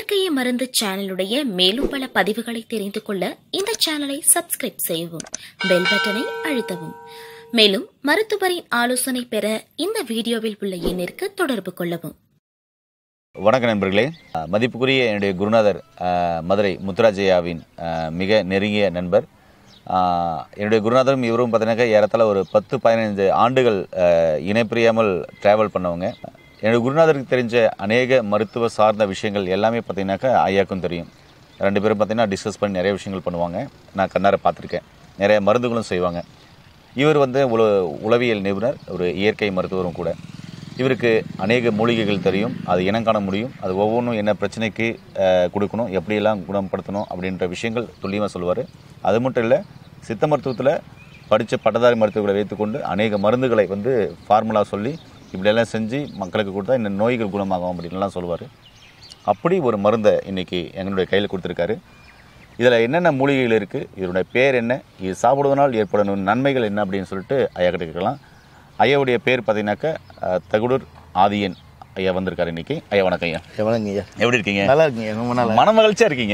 இயற்கையை மருந்து சேனலுடைய மேலும் பல பதிவுகளை தெரிந்து கொள்ள இந்த சேனலை சப்ஸ்கிரைப் செய்யவும் பெல் பட்டனை அழுத்தவும் மேலும் மருத்துவரின் ஆலோசனை பெற இந்த வீடியோவில் உள்ள எண்ணிற்கு தொடர்பு கொள்ளவும் வணக்கம் நண்பர்களே அஹ், மதிப்புக்குரிய என்னுடைய குருநாதர் அஹ், மதுரை முத்துராஜையாவின் அஹ், மிக நெருங்கிய நண்பர் அஹ், என்னுடைய குருநாதரும் இவரும் பார்த்தீங்கன்னாக்கா ஏறத்தாழ ஒரு பத்து பதினைந்து ஆண்டுகள் அஹ், இணைப்பிரியாமல் ட்ராவல் பண்ணவங்க என்னுடைய குருநாதருக்கு தெரிஞ்ச அநேக மருத்துவ சார்ந்த விஷயங்கள் எல்லாமே பார்த்தீங்கன்னாக்கா ஐயாக்கும் தெரியும் ரெண்டு பேரும் பார்த்தீங்கன்னா டிஸ்கஸ் பண்ணி நிறைய விஷயங்கள் பண்ணுவாங்க நான் கண்ணார பார்த்துருக்கேன் நிறைய மருந்துகளும் செய்வாங்க இவர் வந்து உல உளவியல் நிபுணர் ஒரு இயற்கை மருத்துவரும் கூட இவருக்கு அநேக மூலிகைகள் தெரியும் அது இனம் காண முடியும் அது ஒவ்வொன்றும் என்ன பிரச்சனைக்கு அஹ், கொடுக்கணும் எப்படியெல்லாம் குணப்படுத்தணும் அப்படின்ற விஷயங்கள் துல்லியமாக சொல்லுவார் அது மட்டும் இல்லை சித்த மருத்துவத்தில் படித்த பட்டதாரி மருத்துவர்களை வைத்துக்கொண்டு அநேக மருந்துகளை வந்து ஃபார்முலா சொல்லி இப்படியெல்லாம் செஞ்சு மக்களுக்கு கொடுத்தா இந்த நோய்கள் குணமாகும் அப்படின்லாம் சொல்லுவார் அப்படி ஒரு மருந்தை இன்னைக்கு எங்களுடைய கையில் கொடுத்துருக்காரு இதில் என்னென்ன மூலிகைகள் இருக்குது இதனுடைய பேர் என்ன இது சாப்பிடுவதனால் ஏற்படும் நன்மைகள் என்ன அப்படின்னு சொல்லிட்டு ஐயா கிட்ட கேட்கலாம் ஐயாவுடைய பேர் பார்த்தீங்கன்னாக்கா அஹ், தகுடூர் ஆதியன் ஐயா வந்திருக்காரு இன்னைக்கு ஐயா வணக்கம் ஐயா எவ்வளோங்க ஐயா எப்படி இருக்கீங்க நல்லா இருக்குங்க ரொம்ப நல்லா மன மகிழ்ச்சியா இருக்கீங்க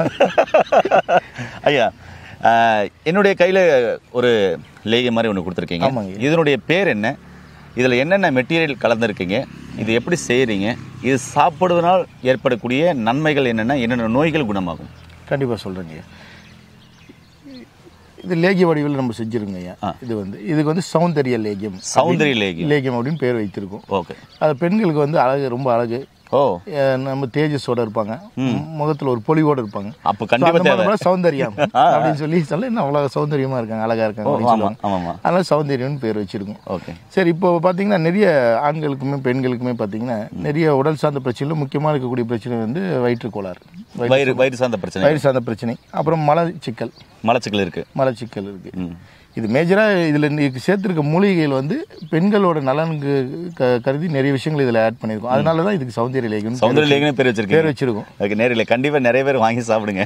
ஐயா அஹ், என்னுடைய கையில் ஒரு லேகிய மாதிரி ஒன்று கொடுத்துருக்கீங்க ஆமாங்க. இதனுடைய பேர் என்ன இதில் என்னென்ன மெட்டீரியல் கலந்துருக்கீங்க இது எப்படி செய்கிறீங்க இது சாப்பிடுவதனால் ஏற்படக்கூடிய நன்மைகள் என்னென்ன என்னென்ன நோய்கள் குணமாகும் கண்டிப்பாக சொல்கிறேங்க ஐயா இது லேகிய வடிவில் நம்ம செஞ்சிருங்க ஐயா இது வந்து இதுக்கு வந்து சௌந்தரிய லேகியம் சௌந்தரிய லேகியம் லேகியம் அப்படின்னு பேர் வைத்திருக்கோம் ஓகே அது பெண்களுக்கு வந்து அழகு ரொம்ப அழகு ஓ அஹ் நம்ம தேஜஸோட இருப்பாங்க முகத்தில் ஒரு பொலிவோட இருப்பாங்க அப்போ கண்டிப்பாக அந்த தேவை மாதிரி சௌந்தரியம் அப்படின்னு சொல்லி சொல்ல என்ன அவ்வளோ சௌந்தரியமா இருக்காங்க அழகா இருக்காங்க அப்படின்னு ஆமாம் சொல்லுவாங்க ஆமாம்மா அதனால சௌந்தரியம்னு பேர் வச்சிருக்கோம் ஓகே சரி இப்போ பார்த்தீங்கன்னா நிறைய ஆண்களுக்குமே பெண்களுக்குமே பார்த்தீங்கன்னா நிறைய உடல் சார்ந்த பிரச்சனைகள் முக்கியமாக இருக்கக்கூடிய பிரச்சனை வந்து வயிற்று கோளாறு வயிறு- வயிறு வயிறு சார்ந்த பிரச்சனை வயிறு சார்ந்த பிரச்சனை அப்புறம் மலச்சிக்கல் மலச்சிக்கல் இருக்கு மலச்சிக்கல் இருக்கு ம் இது மேஜராக இதில் இன்னைக்கு சேர்த்துருக்க மூலிகைகள் வந்து பெண்களோட நலனுக்கு க- கருதி நிறைய விஷயங்கள் இதில் ஆட் பண்ணியிருக்கோம் அதனால தான் இதுக்கு சௌந்தரிய லேகம் சௌந்தரிய லேகனே பேர் வச்சிருக்கீங்க பேர் வச்சிருக்கோம் அதுக்கு நேரில் கண்டிப்பாக நிறைய பேர் வாங்கி சாப்பிடுங்க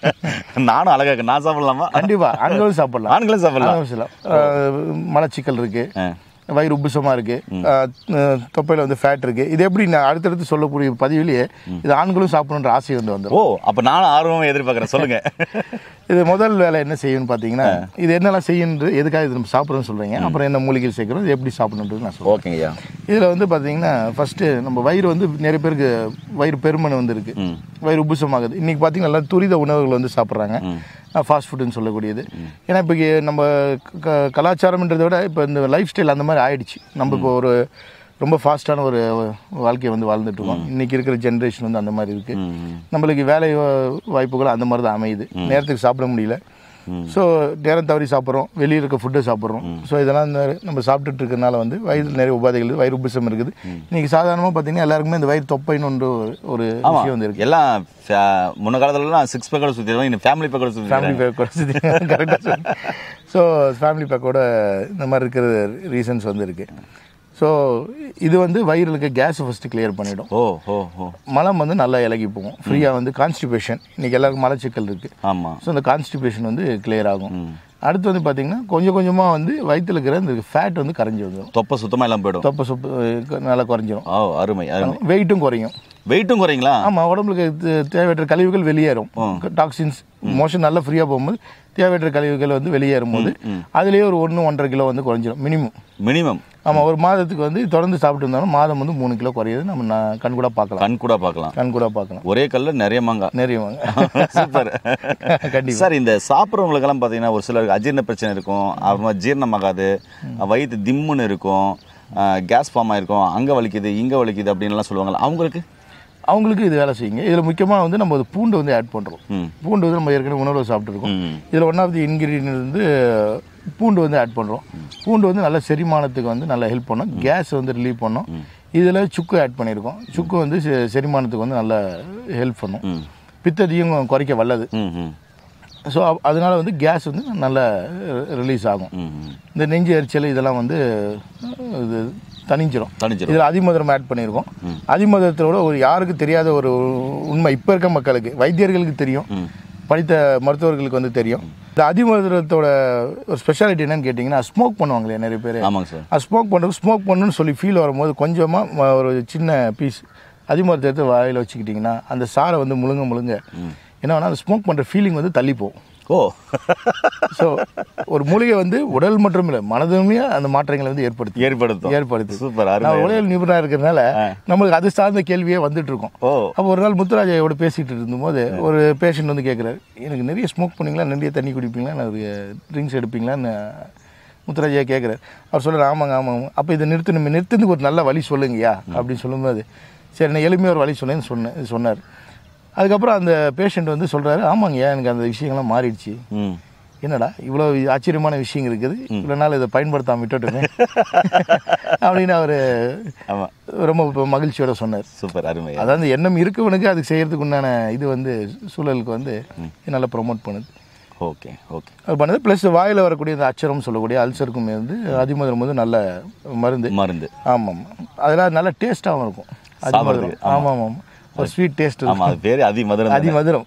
நானும் அழகா இருக்கு நான் சாப்பிடலாமா கண்டிப்பா ஆண்களும் சாப்பிடலாம் ஆண்களும் சாப்பிடலாம் ஆண்களும் சாப்பிடலாம் அஹ் மலச்சிக்கல் இருக்கு ஆ. வயிறு உப்புசமா இருக்கு அஹ் அஹ் தொப்பையில வந்து ஃபேட் இருக்கு இது எப்படி நான் அடுத்தடுத்து சொல்லக்கூடிய பதிவிலேயே இது ஆண்களும் சாப்பிடணுன்ற ஆசை வந்து வந்துடும் ஓ அப்ப நானும் ஆர்வமா எதிர்பார்க்கறேன் சொல்லுங்க இது முதல் வேலை என்ன செய்யும்னு பார்த்தீங்கன்னா இது என்னெல்லாம் செய்யுன்றது எதுக்காக இது நம்ம சாப்பிட்றோம்னு சொல்றீங்க அப்புறம் என்ன மூலிகை சேர்க்கிறோம் இது எப்படி சாப்பிடணுன்றது நான் சொல்றேன் ஓகேங்க ஐயா இதில் வந்து பார்த்தீங்கன்னா ஃபர்ஸ்ட் நம்ம வயிறு வந்து நிறைய பேருக்கு வயிறு பெருமன் வந்து இருக்கு ம் வயிறு உப்புசமாகுது இன்னைக்கு பார்த்தீங்கன்னா எல்லாம் துரித உணவுகள் வந்து சாப்பிட்றாங்க ஃபாஸ்ட் ஃபுட்டுன்னு சொல்லக்கூடியது ஏன்னா இப்போ நம்ம க- கலாச்சாரம்ன்றதை விட இப்போ இந்த லைஃப் ஸ்டைல் அந்த மாதிரி ஆயிடுச்சு நம்ம இப்போ ஒரு ரொம்ப ஃபாஸ்ட்டான ஒரு வாழ்க்கையை வந்து வாழ்ந்துட்டு இருக்கோம் இன்னைக்கு இருக்கிற ஜென்ரேஷன் வந்து அந்த மாதிரி இருக்கு ம் நம்மளுக்கு வேலை வா- வாய்ப்புகள் அந்த மாதிரி தான் அமையுது நேரத்துக்கு சாப்பிட முடியல ஸோ நேரம் தவறி சாப்பிட்றோம் வெளியே இருக்க ஃபுட்டை சாப்பிட்றோம் ஸோ இதெல்லாம் இந்த நம்ம சாப்பிட்டுட்டு இருக்கறனால வந்து வயிறு நிறைய உபாதைகள் இருக்குது, வயிறு உபசம் இருக்குது இன்னைக்கு சாதாரணமாக பார்த்தீங்கன்னா எல்லாருக்குமே இந்த வயிறு தொப்பைன்னு ஒன்று ஒரு- ஒரு ஆமா விஷயம் வந்து இருக்கு எல்லாம் ஃபே- முன்ன காலத்துலலாம் சிக்ஸ் பேக்கோட சுற்றிடுவோம் இன்னும் ஃபேமிலி பேக்கோட சுற்றி ஃபேமிலி பேக்கோட கரெக்டாக ஸோ ஃபேமிலி பேக்கோட இந்த மாதிரி இருக்கிற ரீசன்ஸ் வந்து இருக்கு ஸோ இது வந்து வயிறுல இருக்க கேஸ் ஃபஸ்ட்டு கிளியர் பண்ணிடும் ஓ ஓ ஓ மலம் வந்து நல்லா இலகி போகும் ஃப்ரீயாக வந்து கான்ஸ்டிபேஷன் இன்னைக்கு எல்லாருக்கும் மலச்சிக்கல் இருக்கு ஆமா ஸோ இந்த கான்ஸ்டிபேஷன் வந்து கிளியர் ஆகும் அடுத்து வந்து பார்த்தீங்கன்னா கொஞ்சம் கொஞ்சமாக வந்து வயித்துல இருக்கிற இந்த ஃபேட் வந்து கரைஞ்சி வந்துடும் தொப்பை சுத்தமா எல்லாம் போயிடும் தொப்பை சொப்பு அஹ், நல்லா குறைஞ்சிரும் ஓ அருமை அருமை வெயிட்டும் குறையும் வெயிட்டும் குறைங்களா ஆமாம் உடம்புக்கு தே- தேவையற்ற கழிவுகள் வெளியேறும் டாக்ஸின்ஸ் மோஷன் நல்லா ஃப்ரீயாக போகும்போது தேவையற்ற கழிவுகள் வந்து வெளியேறும் போது அதுலேயே ஒரு ஒன்று ஒன்றரை கிலோ வந்து குறைஞ்சிரும் மினிமம் மினிமம் ஆமாம் ஒரு மாதத்துக்கு வந்து தொடர்ந்து சாப்பிட்டு இருந்தாலும் மாதம் வந்து மூணு கிலோ குறையுது நம்ம நான் கண் கூட பார்க்கலாம் கண் கூட பார்க்கலாம் கண் கூட பார்க்கலாம் ஒரே கல்ல நிறைய மாங்காய் நிறைய வாங்க சூப்பர் கண்டிப்பா. சார் இந்த சாப்பிட்றவங்களுக்கெல்லாம் பார்த்தீங்கன்னா ஒரு சிலருக்கு அஜீரண பிரச்சனை இருக்கும் அப்புறமா ஜீரணமாகாது வயிற்று திம்முன்னு இருக்கும் கேஸ் ஃபார்ம் ஆயிருக்கும் அங்கே வலிக்குது இங்கே வலிக்குது அப்படின்லாம் சொல்லுவாங்கல்ல அவங்களுக்கு அவங்களுக்கு இது வேலை செய்யுங்க இதில் முக்கியமாக வந்து நம்ம ஒரு பூண்டு வந்து ஆட் பண்ணுறோம் ம் பூண்டு வந்து நம்ம ஏற்கனவே உணவில் சாப்பிட்ருக்கோம் ம் இதில் ஒன் ஆஃப் தி இன்கிரீடியன்ட் வந்து பூண்டு வந்து ஆட் பண்ணுறோம் பூண்டு வந்து நல்ல செரிமானத்துக்கு வந்து நல்லா ஹெல்ப் பண்ணும் கேஸ் வந்து ரிலீவ் பண்ணும் இதில் சுக்கு ஆட் பண்ணியிருக்கோம் சுக்கு வந்து செ- செரிமானத்துக்கு வந்து நல்லா ஹெல்ப் பண்ணும் ம் பித்தத்தையும் குறைக்க வல்லது ம் ம் ஸோ அதனால வந்து கேஸ் வந்து நல்லா ரிலீஸ் ஆகும் ம் ம் இந்த நெஞ்சு எரிச்சல் இதெல்லாம் வந்து இது தணிஞ்சிரும் தணிச்சிரும் இதில் அதிமதுரம் ஆட் பண்ணியிருக்கோம் அதிமதுரத்தோட ஒரு யாருக்கு தெரியாத ஒரு உண்மை இப்போ இருக்க மக்களுக்கு வைத்தியர்களுக்கு தெரியும் படித்த மருத்துவர்களுக்கு வந்து தெரியும் இந்த அதிமதுரத்தோட ஒரு ஸ்பெஷாலிட்டி என்னன்னு கேட்டிங்கன்னா ஸ்மோக் பண்ணுவாங்க இல்லையா நிறைய பேர் ஆமாங்க சார் அது ஸ்மோக் பண்ணுறது ஸ்மோக் பண்ணணும்னு சொல்லி ஃபீல் வரும்போது கொஞ்சமாக ஒரு சின்ன பீஸ் அதிமரத்தை எடுத்து வாயில் வச்சுக்கிட்டிங்கன்னா அந்த சாரை வந்து முழுங்க முழுங்க என்ன வேணா அந்த ஸ்மோக் பண்ணுற ஃபீலிங் வந்து தள்ளி போகும் ஓ ஸோ ஒரு மூலிகை வந்து உடல் மட்டும் இல்லை மனதுமே அந்த மாற்றங்களை வந்து ஏற்படுத்தி ஏற்படுத்தும் ஏற்படுத்து சூப்பர் அருமை நான் உலகில் நிபுணராக இருக்கிறதுனால நம்மளுக்கு அது சார்ந்த கேள்வியே வந்துட்டு இருக்கோம் ஓ அப்போ ஒரு நாள் முத்துராஜாவோட பேசிட்டு இருந்தபோது ஒரு பேஷண்ட் வந்து கேட்குறாரு எனக்கு நிறைய ஸ்மோக் பண்ணீங்களா நிறைய தண்ணி குடிப்பீங்களா நிறைய ட்ரிங்க்ஸ் எடுப்பீங்களான்னு முத்துராஜா கேட்குறாரு அவர் சொல்கிறார் ஆமாங்க ஆமாங்க அப்போ இதை நிறுத்தணும் நிறுத்துறதுக்கு ஒரு நல்ல வழி சொல்லுங்கய்யா அப்படின்னு சொல்லும்போது சரி நான் எளிமையாக ஒரு வழி சொன்னேன்னு சொன்னேன் சொன்னார் அதுக்கப்புறம் அந்த பேஷண்ட் வந்து சொல்கிறாரு ஆமாங்கய்யா எனக்கு அந்த விஷயங்கள்லாம் மாறிடுச்சு ம் என்னடா இவ்வளோ ஆச்சரியமான விஷயம் இருக்குது இவ்வளோ நாள் இதை பயன்படுத்தாம விட்டுட்டுமே அப்படின்னு அவர் ஆமா ரொம்ப இப்ப மகிழ்ச்சியோட சொன்னார் சூப்பர் அருமை அதாவது எண்ணம் இருக்கவனுக்கு அதுக்கு செய்யறதுக்கு உண்டான இது வந்து சூழலுக்கு வந்து நல்லா ப்ரொமோட் பண்ணுது ஓகே ஓகே அது பண்ணுது ப்ளஸ் வாயில் வரக்கூடிய இந்த அச்சரம் சொல்லக்கூடிய அல்சருக்குமே வந்து அதிமதுரம் வந்து நல்ல மருந்து மருந்து ஆமாம் அதெல்லாம் நல்ல டேஸ்ட்டாகவும் இருக்கும் அதிமதுரம் சாப்பிடுறதுக்கு, ஆமாம் ஆமாம் ஒரு ஸ்வீட் டேஸ்ட் ஆமா அது பேரு அதிமதுரம் தானே. அதிமதுரம்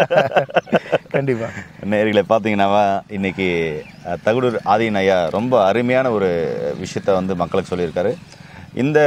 கண்டிப்பாக நேர்களை பார்த்தீங்கன்னா இன்னைக்கு அஹ், தகுடூர் ஆதியின் ஐயா ரொம்ப அருமையான ஒரு விஷயத்த வந்து மக்களுக்கு சொல்லியிருக்காரு இந்த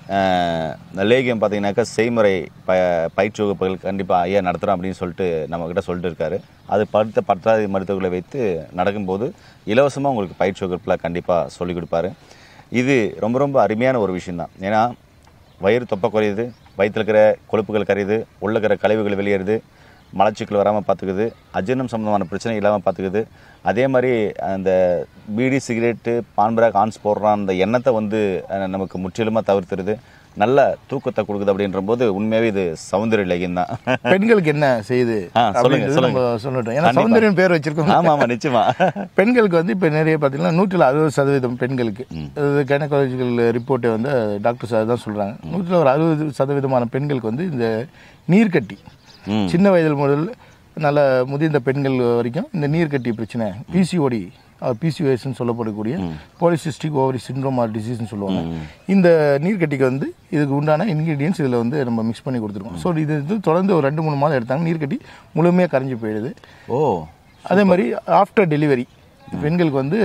அஹ், லேகியம் பார்த்தீங்கன்னாக்கா செய்முறை ப பயிற்சி வகுப்புகள் கண்டிப்பாக ஐயா நடத்துகிறோம் அப்படின்னு சொல்லிட்டு நம்மக்கிட்ட சொல்லிட்டு இருக்காரு அது படுத்த பற்றாதி மருத்துவர்களை வைத்து நடக்கும்போது இலவசமாக உங்களுக்கு பயிற்சி வகுப்பில் கண்டிப்பாக சொல்லிக் கொடுப்பாரு இது ரொம்ப ரொம்ப அருமையான ஒரு விஷயம்தான் ஏன்னா வயிறு தொப்பை குறையுது வயிற்றில் இருக்கிற கொழுப்புகள் கரையுது உள்ள இருக்கிற கழிவுகள் வெளியேறுது மலச்சிக்கல் வராமல் பார்த்துக்குது அஜீரணம் சம்மந்தமான பிரச்சனை இல்லாமல் பார்த்துக்குது அதே மாதிரி அந்த பீடி சிகரெட்டு பான்பராக் ஆன்ஸ் போடுற அந்த எண்ணத்தை வந்து அஹ், நமக்கு முற்றிலுமாக தவிர்த்துருது நல்ல தூக்கத்தை கொடுக்குது அப்படின்ற போது உண்மையாகவே இது சௌந்தரிய லேகியம் தான் பெண்களுக்கு என்ன செய்யுது ஆ, சொல்லுங்க, அப்படின்றது சொல்லுங்க. நம்ம சொல்லட்டும் ஏன்னா கண்டிப்பா. சௌந்தர்யம் பேர் வச்சிருக்கோம் ஆமாம் ஆமாம் நிச்சயமா பெண்களுக்கு வந்து இப்போ நிறைய பார்த்தீங்கன்னா நூற்றில் அறுபது சதவீதம் பெண்களுக்கு அது கைனகாலஜிக்கல் ரிப்போர்ட்டை வந்து டாக்டர்ஸ் அதுதான் சொல்கிறாங்க நூற்றில் ஒரு அறுபது சதவீதமான பெண்களுக்கு வந்து இந்த நீர்க்கட்டி ம். சின்ன வயதில் முதல் நல்ல முதிர்ந்த பெண்கள் வரைக்கும் இந்த நீர்க்கட்டி பிரச்சனை பிசிஓடி பிசிஓஎஸ்ன்னு சொல்லப்படக்கூடிய பாலிசிஸ்டிக் ஓவரி சிண்ட்ரோம் ஆர் டிசீஸ்னு சொல்லுவாங்க இந்த நீர்க்கட்டிக்கு வந்து இதுக்கு உண்டான இன்கிரீடியன்ஸ் இதில் வந்து நம்ம மிக்ஸ் பண்ணி கொடுத்துருக்கோம் ஸோ இது வந்து தொடர்ந்து ஒரு ரெண்டு மூணு மாதம் எடுத்தாங்க நீர்க்கட்டி முழுமையாக கரைஞ்சி போயிடுது ஓ அதே மாதிரி ஆஃப்டர் டெலிவரி பெண்களுக்கு வந்து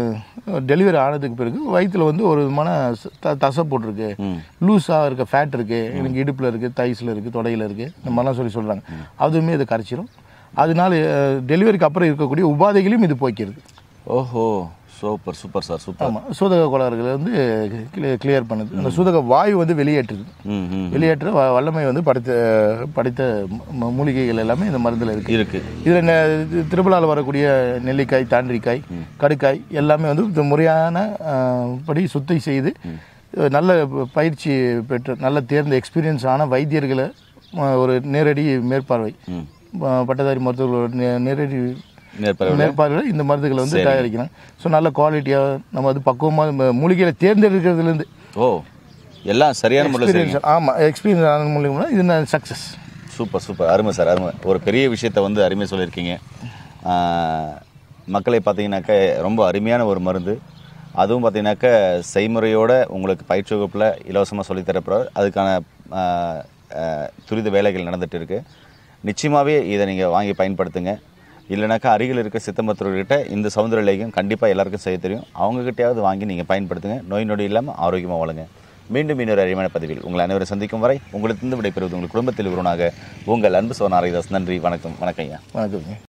டெலிவரி ஆனதுக்கு பிறகு வயிற்றுல வந்து ஒரு விதமான ச- த- தசை போட்டிருக்கு லூஸாக இருக்க ஃபேட் இருக்கு எனக்கு இடுப்பில் இருக்கு தைஸில் இருக்கு தொடையில் இருக்கு இந்த மாதிரிலாம் சொல்லி சொல்றாங்க அதுவுமே இது கரைச்சிரும் அதனால டெலிவரிக்கு அப்புறம் இருக்கக்கூடிய உபாதைகளையும் இது போய்க்கிறது ஓஹோ சூப்பர் சூப்பர் சார் சூப்பர் ஆமாம் சூதக கோளாறுகளை வந்து கிளியர் பண்ணுது அந்த சூதக வாயு வந்து வெளியேற்றுது ம் ம் வெளியேற்ற வ- வல்லமை வந்து படைத்த படைத்த ம- மூலிகைகள் எல்லாமே இந்த மருந்தில் இருக்கு இருக்கு இதில் திருவிழாவில் வரக்கூடிய நெல்லிக்காய் தாண்டிக்காய் கடுக்காய் எல்லாமே வந்து இது முறையான ஆஹ், படி சுத்தி செய்து நல்ல பயிற்சி பெற்ற நல்ல தேர்ந்த எக்ஸ்பீரியன்ஸ் ஆன வைத்தியர்களை ஆஹ், ஒரு நேரடி மேற்பார்வை ஆஹ், பட்டதாரி மருத்துவர்களோட நே- நேரடி மேற்பரவு மேற்பார்வையில் இந்த மருந்துகளை வந்து தயாரிக்கிறாங்க ஸோ நல்ல குவாலிட்டியாக நம்ம வந்து பக்குவமாக மூலிகைகளை தேர்ந்தெடுக்கிறதுலேருந்து ஓ எல்லாம் சரியான முறையில் செய்றீங்க எக்ஸ்பீரியன்ஸ் ஆமாம் எக்ஸ்பீரியன்ஸ் ஆன மூலியமாக இது சக்ஸஸ் சூப்பர் சூப்பர் அருமை சார் அருமை ஒரு பெரிய விஷயத்தை வந்து அருமையாக சொல்லியிருக்கீங்க ஆஹ், மக்களை பார்த்தீங்கன்னாக்க ரொம்ப அருமையான ஒரு மருந்து அதுவும் பார்த்தீங்கன்னாக்க செய்முறையோட உங்களுக்கு பயிற்சி வகுப்பில் இலவசமாக சொல்லித்தரப்படுற அதுக்கான ஆஹ், ஆஹ், துரித வேலைகள் நடந்துட்டு இருக்கு நிச்சயமாகவே இதை நீங்கள் வாங்கி பயன்படுத்துங்க இல்லைனாக்கா அருகில் இருக்க சித்த மருத்துவர்கிட்ட இந்த சவுந்தர லேகியம் கண்டிப்பாக எல்லாருக்கும் செய்ய தெரியும் அவங்ககிட்டயாவது வாங்கி நீங்கள் பயன்படுத்துங்க நோய் நொடி இல்லாமல் ஆரோக்கியமாக வாழுங்க மீண்டும் இன்னொரு அருமையான பதிவில் உங்கள் அனைவரும் சந்திக்கும் வரை உங்களிடத்திலிருந்து விடைபெறுவது உங்கள் குடும்பத்தில் ஒருவனாக உங்கள் அன்பு சோன் ஆரிதாஸ் நன்றி வணக்கம் வணக்கம் ஐயா வணக்கம்